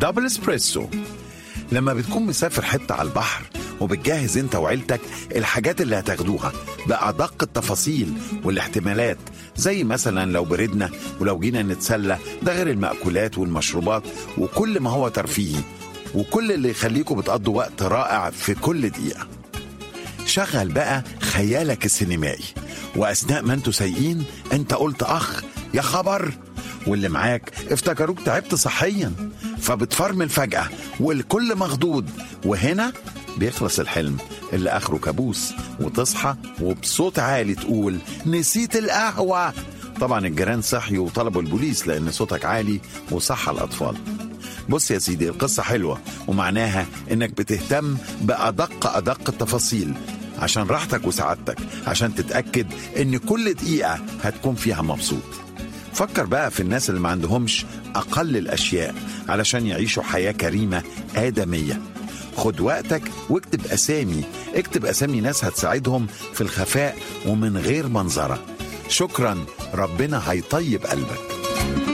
دبل اسبريسو لما بتكون مسافر حتة على البحر وبتجهز انت وعيلتك الحاجات اللي هتاخدوها بأدق التفاصيل والاحتمالات زي مثلا لو بردنا ولو جينا نتسلى ده غير المأكولات والمشروبات وكل ما هو ترفيهي وكل اللي يخليكم بتقضوا وقت رائع في كل دقيقة شغل بقى خيالك السينمائي وأثناء ما انتوا سايقين انت قلت أخ يا خبر واللي معاك افتكروك تعبت صحيا فبتفرمل فجأة والكل مخضوض وهنا بيخلص الحلم اللي آخره كابوس وتصحى وبصوت عالي تقول نسيت القهوة طبعا الجيران صحيوا وطلبوا البوليس لأن صوتك عالي وصحى الأطفال بص يا سيدي القصة حلوة ومعناها إنك بتهتم بأدق أدق التفاصيل عشان راحتك وسعادتك عشان تتأكد إن كل دقيقة هتكون فيها مبسوط فكر بقى في الناس اللي ما عندهمش أقل الأشياء علشان يعيشوا حياة كريمة آدمية خد وقتك واكتب أسامي اكتب أسامي ناس هتساعدهم في الخفاء ومن غير منظرة شكرا ربنا هيطيب قلبك